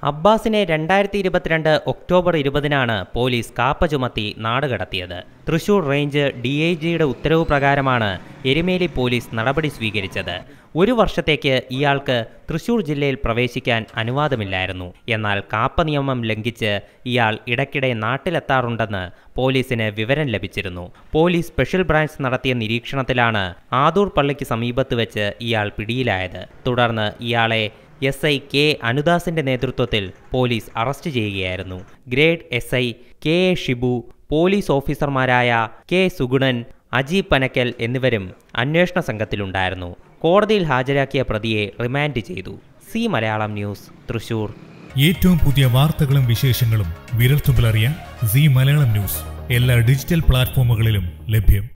അബ്ബാസിനെ രണ്ടായിരത്തി ഇരുപത്തിരണ്ട് October ഇരുപതിനാണ് police KAAPA ചുമത്തി നാടുകടത്തിയത് തൃശൂർ റേഞ്ച് ഡി ഐ ജിയുടെ ഉത്തരവ് പ്രകാരമാണ് എരുമേലി പോലീസ് നടപടി സ്വീകരിച്ചത് ഒരു വർഷത്തേക്ക് ഇയാൾക്ക് തൃശൂർ ജില്ലയിൽ പ്രവേശിക്കാൻ അനുവാദമില്ലായിരുന്നു എന്നാൽ കാപ്പ നിയമം ലംഘിച്ച് ഇയാൾ ഇടയ്ക്കിടെ നാട്ടിലെത്താറുണ്ടെന്ന് പോലീസിന് വിവരം ലഭിച്ചിരുന്നു പോലീസ് സ്പെഷ്യൽ ബ്രാഞ്ച് നടത്തിയ നിരീക്ഷണത്തിലാണ് ആദൂർ പള്ളിക്ക് സമീപത്ത് വെച്ച് ഇയാൾ പിടിയിലായത് തുടർന്ന് ഇയാളെ എസ് ഐ കെ അനുദാസിന്റെ നേതൃത്വത്തിൽ പോലീസ് അറസ്റ്റ് ചെയ്യുകയായിരുന്നു grade S I K A Shibu police ഓഫീസർമാരായ കെ സുഗുണൻ അജി പനക്കൽ എന്നിവരും അന്വേഷണ സംഘത്തിലുണ്ടായിരുന്നു കോടതിയിൽ ഹാജരാക്കിയ പ്രതിയെ റിമാൻഡ് ചെയ്തു സി മലയാളം ന്യൂസ് തൃശൂർ ഏറ്റവും പുതിയ വാർത്തകളും വിശേഷങ്ങളും വിരൽത്തുമ്പിലറിയാൻ സി മലയാളം ന്യൂസ് എല്ലാ ഡിജിറ്റൽ പ്ലാറ്റ്ഫോമുകളിലും ലഭ്യം